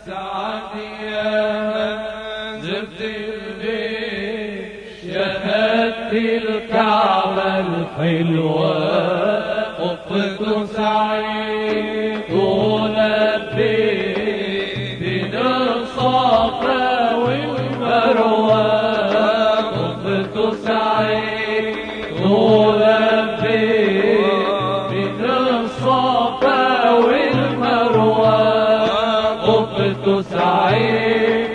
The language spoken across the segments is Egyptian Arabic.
سعد يا من زرت البيت شهدت الكعبة الحلوة وقفت سعيد ولبيت بين الصفا والمروة وقفت سعيد ولبيت بين الصفا والمروة وقفت سعيد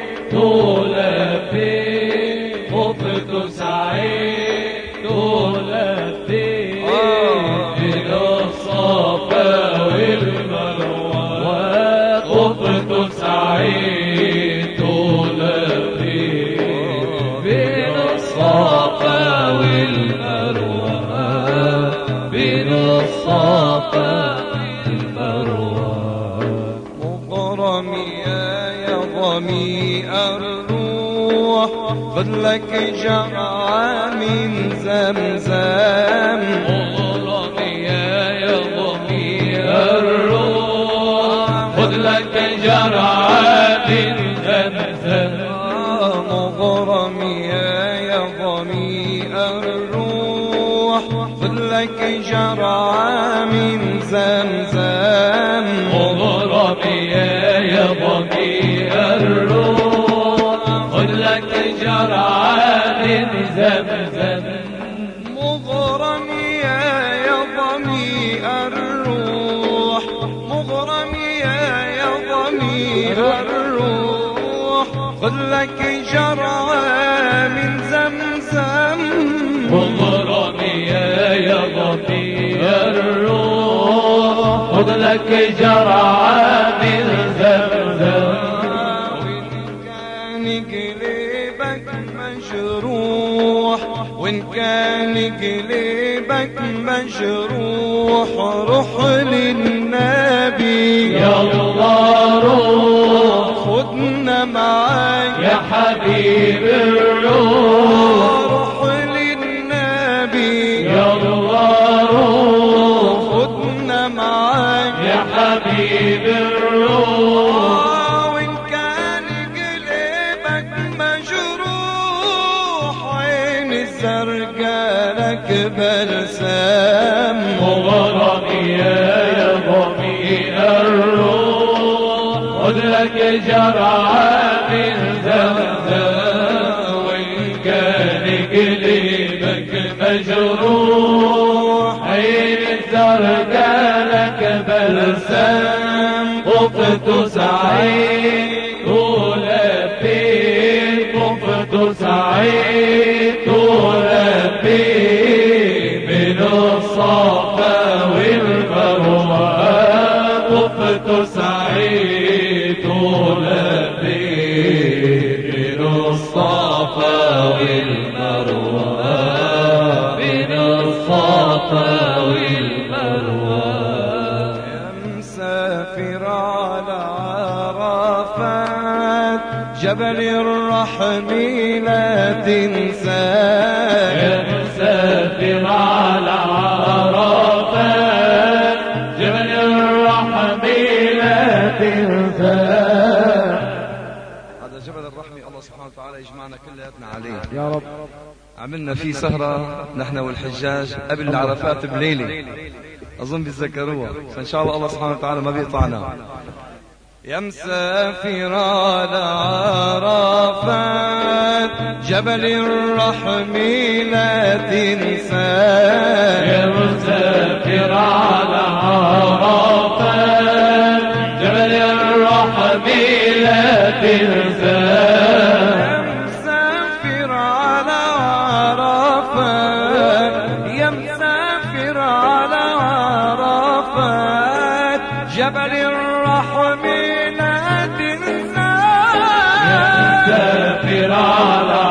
ولبيت وقفت سعيد ولبيت بين الصفا والمروة وقفت سعيد ولبيت بين الصفا والمروة بين الصفا والمروة مغرمي يا ضمي الروح خذ لك جرعة من زمزم مغرمي يا ضمي الروح خذ لك جرعة من زمزم مغرمي يا ضمي الروح خذ لك جرعة من زمزم مغرمي يا ضمي الروح خذ لك جرعة من زمزم مغرمي يا ضمي الروح مغرمي يا ضمي الروح خذ لك جرعة من زمزم مغرمي يا ضمي الروح خذ لك جرعة من زمزم وإن كان قلبك مجروح وإن كان قلبك مجروح روح للنبي يا الله روح خدنا معاك يا حبيب الروح روح للنبي يا الله روح خدنا معاك يا حبيب الروح وإن كان قلبك مجروح عين الزرقاء لك بلسام مغرمي يا ضمي الروح خذ لك جرعة من زمزم وإن كان قلبك مجروح عين الزرقاء لك بلسم طفت سعيد ولبيت طفت سعيد ولبيت من الصفا والمروة طفت سعيد ولبيت من الصفا والمروة من الصفا والمروة يا مسافر على عرفات جبل الرحم لا تنساه يا مسافر على عرفات جبل الرحم لا تنساه هذا جبل الرحم الله سبحانه وتعالى يجمعنا كلياتنا عليه يا رب عملنا فيه سهرة نحن والحجاج قبل العرفات بليلة أظن بيتذكروها فإن شاء الله الله سبحانه وتعالى ما بيقطعنا يا مسافر على عرفات جبل الرحم لا تنساه يا مسافر على عرفات جبل الرحم لا تنساه يا مسافر على عرفات يا مسافر على عرفات جبل الرحم لا مسافر على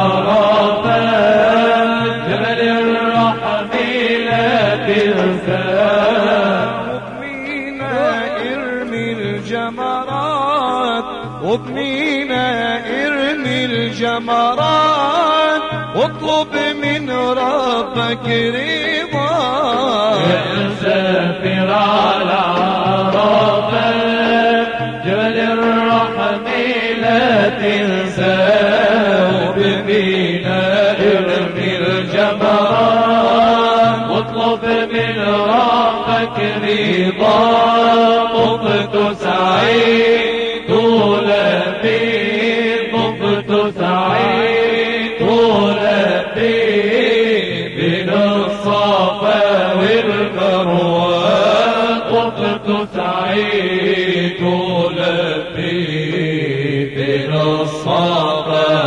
عرفات جبل الرحم لا تنساه وبمينا ارمي الجمرات وبمينا ارمي الجمرات واطلب من ربك رضا يا مسافر على عرفات جبل الرحم جميلة ساوب بنا ارمي الجمرات واطلب من ربك رضا طفت سعيد لبي طفت سعيد لبي بين الصفا والمروه طفت سعيد لبي بين الصفا